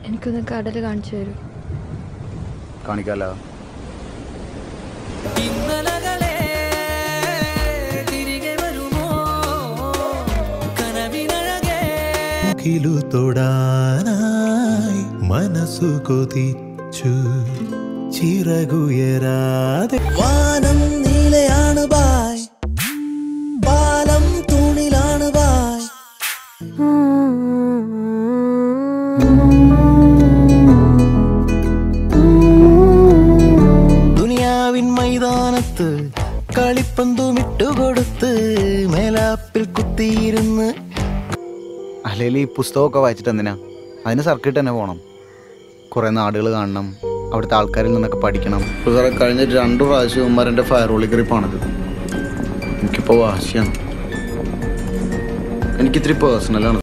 എനിക്കൊന്ന് കടൽ കാണിച്ചു തരൂ കാണിക്കാലോ ഇന്നലകളെ തിരികെ വരുമോ കനവിനഴകേ കിലു തൊടാനായി മനസ്സു കൊതിച്ചു ചിറകുയരാതെ വാനം നീലയാണ് ബായ് പാലം തൂണിലാണ് ബായ് ദുനിയാവിൻ മൈതാനത്ത് കളിപ്പന്തുമിട്ടുകൊടുത്ത് മേലാപ്പിൽ കുത്തിയിരുന്ന് അല്ലെങ്കിൽ ഈ പുസ്തകമൊക്കെ വായിച്ചിട്ട് എന്തിനാ അതിന് സർക്കിട്ട് തന്നെ പോകണം കുറേ നാടുകൾ കാണണം അവിടുത്തെ ആൾക്കാരിൽ നിന്നൊക്കെ പഠിക്കണം ഇപ്പോൾ സാറേ കഴിഞ്ഞ രണ്ട് പ്രാവശ്യം ഉമ്മാരെൻ്റെ ഫയർ റോളി ഗ്രിപ്പാണിത് എനിക്കിപ്പോൾ വാശിയാണ് എനിക്കിത്തിരി പേഴ്സണലാണ്